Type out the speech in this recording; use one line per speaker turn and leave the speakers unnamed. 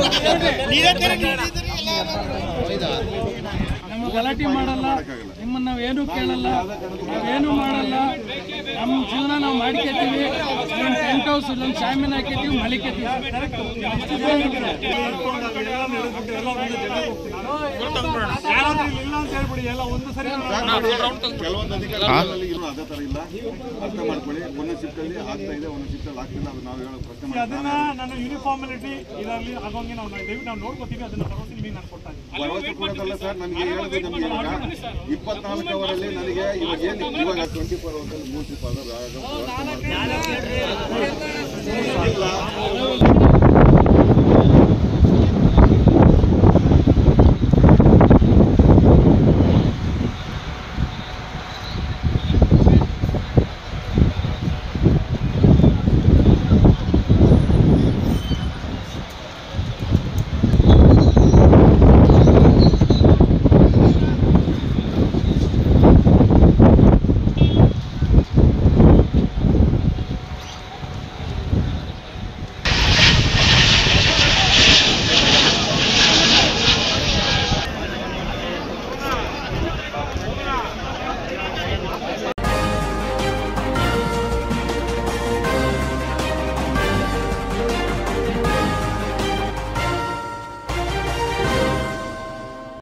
ನಮ್ಮ ಗಲಾಟೆ ಮಾಡಲ್ಲ ನಿಮ್ಮನ್ನ ನಾವೇನು ಕೇಳಲ್ಲ ನಾವೇನು ಮಾಡಲ್ಲ ನಮ್ಮ ಜೀವನ ನಾವು ಮಾಡ್ಕೊತೀವಿ ಇಲ್ಲೊಂದು ಟೆಂಟ್ ಹೌಸ್ ಇಲ್ಲೊಂದು ಶಾಮಿನ ಹಾಕಿದ್ದೀವಿ ಮಲಿಕತ್ತೀವಿ
ಕೆಲವೊಂದು ಅಧಿಕಾರಿಗಳಲ್ಲಿ ಇರೋ ಅದೇ ತರ ಇಲ್ಲ ಅರ್ಥ ಮಾಡ್ಕೊಳ್ಳಿ ಒಂದೊಂದು ಶಿಫ್ಟ್ ಅಲ್ಲಿ ಆಗ್ತಾ ಇದೆ ಒಂದೊಂದು ಶಿಫ್ಟ್ ಅಲ್ಲಿ ಆಗ್ತಿಲ್ಲ ಅದು ನಾವು ಹೇಳೋ ಪ್ರಶ್ನೆ
ಅದನ್ನ ನಾನು ಯೂನಿಫಾರ್ಮಿಲಿಟಿ ಇದರಲ್ಲಿ ಆಗೋಂಗೆ ನಾವು ದಯವಿಟ್ಟು ನಾವು ನೋಡ್ಕೋತೀವಿ ಅದನ್ನ ಭರವಸೆ ನಿಮಗೆ ನಾನು ಕೊಡ್ತಾ ಇದ್ದೀನಿ
ಭರವಸೆ ಕೊಡೋದಲ್ಲ ಸರ್ ನನಗೆ ಹೇಳೋದು ನಮಗೆ ಇವಾಗ ಇಪ್ಪತ್ನಾಲ್ಕು ಅವರಲ್ಲಿ ನನಗೆ ಇವಾಗ ಏನು ಇವಾಗ ಟ್ವೆಂಟಿ ಫೋರ್ ಅವರ್ಸಲ್ಲಿ ಮೂರು ಶಿಫ್ಟ್ ಆದಾಗ ವ್ಯವಸ್ಥೆ ಮಾಡ್ತೀನಿ ಇಲ್ಲ